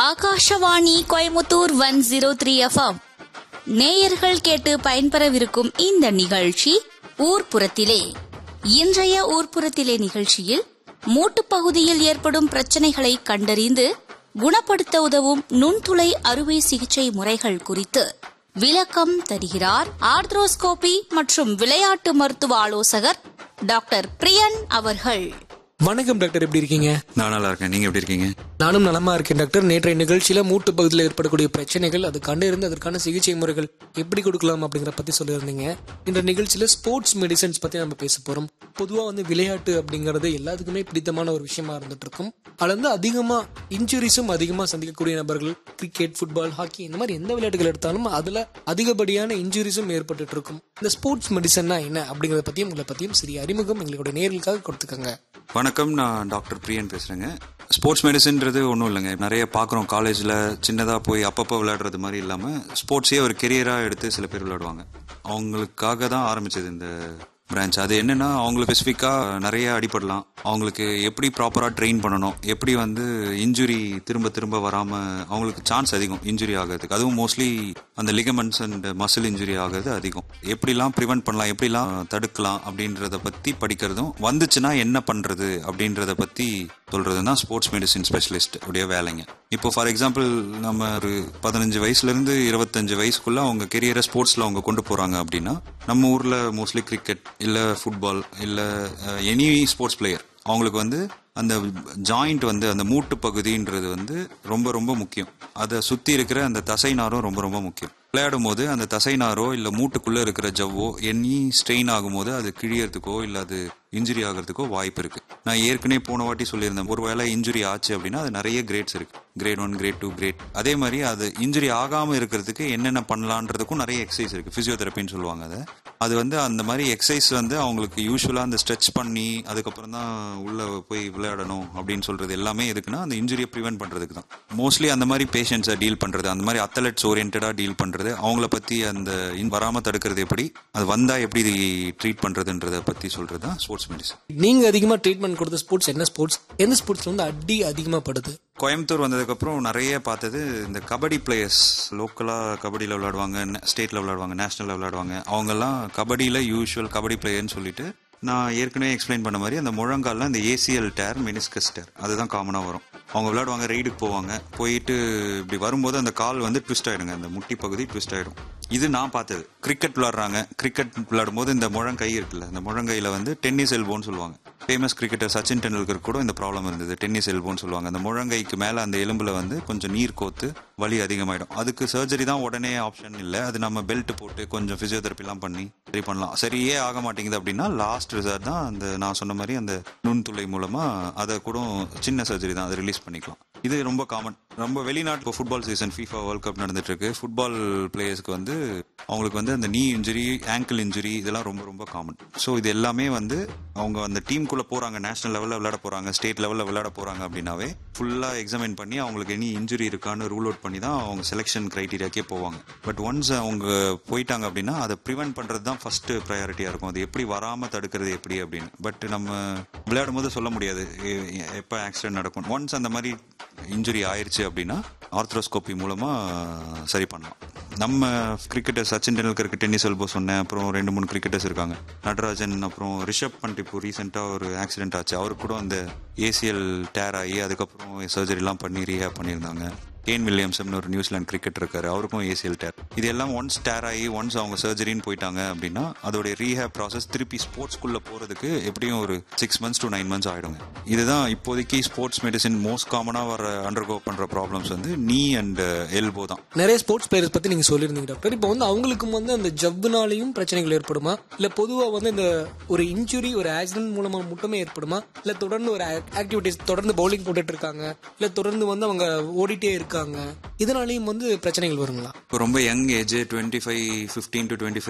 Akashvani Coimbatore one zero three FM நேயர்கள் கேட்டு பயன்பெறவிருக்கும் இந்த நிகழ்ச்சி ஊர்ப்புறத்திலே இன்றைய ஊர்ப்புறத்திலே நிகழ்ச்சியில் மூட்டுப் பகுதியில் ஏற்படும் பிரச்சனைகளை கண்டறிந்து குணப்படுத்த உதவும் நுண்துளை அறுவை சிகிச்சை முறைகள் குறித்து விளக்கம் தருகிறார் ஆர்த்ரோஸ்கோபி மற்றும் விளையாட்டு மருத்துவ ஆலோசகர் டாக்டர் பிரியன் அவர்கள் வணக்கம் டாக்டர் எப்படி இருக்கீங்க நான் நல்லா இருக்கேன் நீங்க எப்படி இருக்கீங்க நானும் நலமா இருக்கேன் டாக்டர் நேற்றைய நிகழ்ச்சியில மூட்டு பகுதியில் ஏற்படக்கூடிய பிரச்சனைகள் அது கண்டறிந்து அதற்கான சிகிச்சை முறைகள் எப்படி கொடுக்கலாம் அப்படிங்கிற பத்தி சொல்லியிருந்தீங்க இந்த நிகழ்ச்சியில ஸ்போர்ட்ஸ் மெடிசன்ஸ் பத்தி நம்ம பேச போறோம் பொதுவா வந்து விளையாட்டு அப்படிங்கிறது எல்லாத்துக்குமே பிடித்தமான ஒரு விஷயமா இருந்துட்டு இருக்கும் அதுல வந்து அதிகமா இன்ஜுரிஸும் அதிகமா சந்திக்கக்கூடிய நபர்கள் கிரிக்கெட் ஃபுட்பால் ஹாக்கி இந்த மாதிரி எந்த விளையாட்டுகள் எடுத்தாலும் அதுல அதிகப்படியான இன்ஜுரிஸும் ஏற்பட்டு இருக்கும் இந்த ஸ்போர்ட்ஸ் மெடிசன்னா என்ன அப்படிங்கறத பத்தியும் உங்களை பத்தியும் சிறிய அறிமுகம் எங்களுடைய நேர்களுக்காக கொடுத்துக்கோங்க வணக்கம் நான் டாக்டர் பிரியன் பேசுறேங்க ஸ்போர்ட்ஸ் மெடிசன்றது ஒன்றும் இல்லைங்க நிறைய பார்க்குறோம் காலேஜில் சின்னதாக போய் அப்பப்போ விளையாடுறது மாதிரி இல்லாமல் ஸ்போர்ட்ஸே ஒரு கெரியராக எடுத்து சில பேர் விளையாடுவாங்க அவங்களுக்காக தான் ஆரம்பிச்சது இந்த பிரான்ச் அது என்னன்னா அவங்களுக்கு ஸ்பெசிஃபிக்காக நிறைய அடிபடலாம் அவங்களுக்கு எப்படி ப்ராப்பராக ட்ரெயின் பண்ணணும் எப்படி வந்து இன்ஜுரி திரும்ப திரும்ப வராமல் அவங்களுக்கு சான்ஸ் அதிகம் இன்ஜுரி ஆகிறதுக்கு அதுவும் மோஸ்ட்லி அந்த லிகமெண்ட்ஸ் அண்ட் மசில் இன்ஜுரி ஆகிறது அதிகம் எப்படிலாம் ப்ரிவென்ட் பண்ணலாம் எப்படிலாம் தடுக்கலாம் அப்படின்றத பற்றி படிக்கிறதும் வந்துச்சுன்னா என்ன பண்ணுறது அப்படின்றத பற்றி சொல்கிறது தான் ஸ்போர்ட்ஸ் மெடிசின் ஸ்பெஷலிஸ்ட் உடைய வேலைங்க இப்போ ஃபார் எக்ஸாம்பிள் நம்ம ஒரு பதினஞ்சு வயசுலேருந்து இருபத்தஞ்சு வயசுக்குள்ள அவங்க கெரியரை ஸ்போர்ட்ஸில் அவங்க கொண்டு போகிறாங்க அப்படின்னா நம்ம ஊரில் மோஸ்ட்லி கிரிக்கெட் இல்லை ஃபுட்பால் இல்லை எனி ஸ்போர்ட்ஸ் பிளேயர் அவங்களுக்கு வந்து அந்த ஜாயிண்ட் வந்து அந்த மூட்டு பகுதின்றது வந்து ரொம்ப ரொம்ப முக்கியம் அதை சுற்றி இருக்கிற அந்த தசை நாரும் ரொம்ப ரொம்ப முக்கியம் விளையாடும் போது அந்த தசை நாரோ இல்லை மூட்டுக்குள்ளே இருக்கிற ஜவ்வோ எனி ஸ்ட்ரெயின் ஆகும்போது அது கிழியறதுக்கோ இல்லை அது இன்ஜுரி ஆகிறதுக்கோ வாய்ப்பு இருக்கு நான் ஏற்கனவே போன வாட்டி சொல்லியிருந்தேன் ஒரு வேளை இன்ஜுரி ஆச்சு அப்படின்னா அது நிறைய கிரேட்ஸ் இருக்கு grade one grade two grade அதே மாதிரி அது இன்ஜுரி ஆகாமல் இருக்கிறதுக்கு என்னென்ன பண்ணலான்றதுக்கும் நிறைய எக்ஸசைஸ் இருக்கு பிசியோதெரப்பின்னு சொல்லுவாங்க அதை அது வந்து அந்த மாதிரி எக்ஸசைஸ் வந்து அவங்களுக்கு யூஸ்வலாக அந்த ஸ்ட்ரெச் பண்ணி அதுக்கப்புறம் தான் உள்ள போய் விளையாடணும் அப்படின்னு சொல்றது எல்லாமே எதுக்குன்னா அந்த இன்ஜுரியை ப்ரிவென்ட் பண்றதுக்கு தான் மோஸ்ட்லி அந்த மாதிரி பேஷண்ட்ஸை டீல் பண்றது அந்த மாதிரி அத்லெட்ஸ் ஓரியன்டாக டீல் பண்றது அவங்கள பத்தி அந்த in- வராம தடுக்கிறது எப்படி அது வந்தா எப்படி ட்ரீட் பண்றதுன்றத பத்தி சொல்றது தான் ஸ்போர்ட்ஸ் மெடிசன் நீங்க அதிகமா ட்ரீட்மெண்ட் கொடுத்த ஸ்போர்ட்ஸ் என்ன ஸ்போர்ட்ஸ் எந்த ஸ்போர்ட்ஸ்ல வந்து அடி அதிகமா படுது கோயம்புத்தூர் வந்ததுக்கப்புறம் நிறைய பார்த்தது இந்த கபடி பிளேயர்ஸ் லோக்கலாக கபடியில் விளையாடுவாங்க ஸ்டேட்டில் விளையாடுவாங்க நேஷனலில் விளையாடுவாங்க அவங்கெல்லாம் கபடியில் யூஷுவல் கபடி பிளேயர்னு சொல்லிட்டு நான் ஏற்கனவே எக்ஸ்பிளைன் பண்ண மாதிரி அந்த முழங்காலில் இந்த ஏசிஎல் டேர் மெனிஸ்கஸ் டேர் அதுதான் காமனாக வரும் அவங்க விளையாடுவாங்க ரைடுக்கு போவாங்க போயிட்டு இப்படி வரும்போது அந்த கால் வந்து ட்விஸ்ட் ஆயிடுங்க அந்த முட்டி பகுதி ட்விஸ்ட் ஆயிடும் இது நான் பார்த்தது கிரிக்கெட் விளையாடுறாங்க கிரிக்கெட் விளையாடும் போது இந்த முழங்கை இருக்குல்ல இந்த முழங்கையில வந்து டென்னிஸ் எல்போன்னு சொல்லுவாங்க ஃபேமஸ் கிரிக்கெட்டர் சச்சின் டெண்டுல்கர் கூட இந்த ப்ராப்ளம் இருந்தது டென்னிஸ் எல்போன்னு சொல்லுவாங்க அந்த முழங்கைக்கு மேலே அந்த எலும்புல வந்து கொஞ்சம் நீர் கோத்து வலி அதிகமாயிடும் அதுக்கு சர்ஜரி தான் உடனே ஆப்ஷன் இல்லை அது நம்ம பெல்ட் போட்டு கொஞ்சம் பிசியோதெரப்பிலாம் பண்ணி சரி பண்ணலாம் சரியே ஆக மாட்டேங்குது அப்படின்னா லாஸ்ட் ரிசர்ட் தான் அந்த நான் சொன்ன மாதிரி அந்த நுண்துளை மூலமா அதை கூட சின்ன சர்ஜரி தான் அதை ரிலீஸ் பண்ணிக்கலாம் இது ரொம்ப காமன் ரொம்ப வெளிநாட்டு இப்போ football season FIFA world cup நடந்துட்டு இருக்கு ஃபுட்பால் பிளேயர்ஸ்க்கு வந்து அவங்களுக்கு வந்து அந்த நீ இன்ஜுரி ஆங்கிள் இன்ஜுரி இதெல்லாம் ரொம்ப ரொம்ப காமன் ஸோ இது எல்லாமே வந்து அவங்க அந்த டீமுக்குள்ள போறாங்க நேஷனல் லெவலில் விளையாட போறாங்க ஸ்டேட் லெவலில் விளையாட போறாங்க அப்படின்னாவே ஃபுல்லாக எக்ஸாமின் பண்ணி அவங்களுக்கு எனி இன்ஜுரி இருக்கான்னு ரூல் அவுட் பண்ணி தான் அவங்க செலெக்ஷன் கிரைட்டீரியாக்கே போவாங்க பட் ஒன்ஸ் அவங்க போயிட்டாங்க அப்படின்னா அதை ப்ரிவென்ட் பண்றது தான் ஃபர்ஸ்ட் ப்ரையாரிட்டியா இருக்கும் அது எப்படி வராம தடுக்கிறது எப்படி அப்படின்னு பட் நம்ம விளையாடும் போது சொல்ல முடியாது எ- எ- எப்போ ஆக்சிடென்ட் நடக்கும் ஒன்ஸ் அந்த மாதிரி இன்ஜுரி ஆயிருச்சு அப்படின்னா ஆர்த்ரோஸ்கோபி மூலமா சரி பண்ணலாம் நம்ம கிரிக்கெட்டர் சச்சின் டெண்டுல்கருக்கு டென்னிஸ் எல்போ சொன்னேன் அப்புறம் ரெண்டு மூணு கிரிக்கெட்டர்ஸ் இருக்காங்க நடராஜன் அப்புறம் ரிஷப் பண்ட் இப்போ ரீசெண்டாக ஒரு ஆக்சிடென்ட் ஆச்சு அவருக்கு கூட அந்த ஏசிஎல் டேர் ஆகி அதுக்கப்புறம் சர்ஜரிலாம் பண்ணி ரீஹேப் பண்ணியிருந்தாங்க கேன் வில்லியம்சன் ஒரு நியூசிலாந்து கிரிக்கெட் இருக்காரு அவருக்கும் ஏசிஎல் டேர் இது எல்லாம் ஒன்ஸ் டேர் ஆகி ஒன்ஸ் அவங்க சர்ஜரின்னு போயிட்டாங்க அப்படின்னா அதோடைய ரீஹேப் ப்ராசஸ் திருப்பி ஸ்போர்ட்ஸ்குள்ள போறதுக்கு எப்படியும் ஒரு six months to nine months ஆயிடுங்க இதுதான் இப்போதைக்கு ஸ்போர்ட்ஸ் மெடிசின் மோஸ்ட் காமனா வர அண்டர்கோ பண்ற ப்ராப்ளம்ஸ் வந்து நீ அண்ட் எல்போ தான் நிறைய ஸ்போர்ட்ஸ் பிளேயர்ஸ் பத்தி நீங்க சொல்லியிருந்தீங்க டாக்டர் இப்போ வந்து அவங்களுக்கும் வந்து அந்த ஜவ்வுனாலையும் பிரச்சனைகள் ஏற்படுமா இல்ல பொதுவா வந்து இந்த ஒரு இன்ஜுரி ஒரு ஆக்சிடென்ட் மூலமா மட்டுமே ஏற்படுமா இல்ல தொடர்ந்து ஒரு ஆக்டிவிட்டிஸ் தொடர்ந்து பவுலிங் போட்டுட்டு இருக்காங்க இல்ல தொடர்ந்து வந்து அவங்க ஓடிட்டே இருக்காங்க இதனாலையும் வந்து பிரச்சனைகள் வருங்களா இப்போ ரொம்ப young age twenty five fifteen to twenty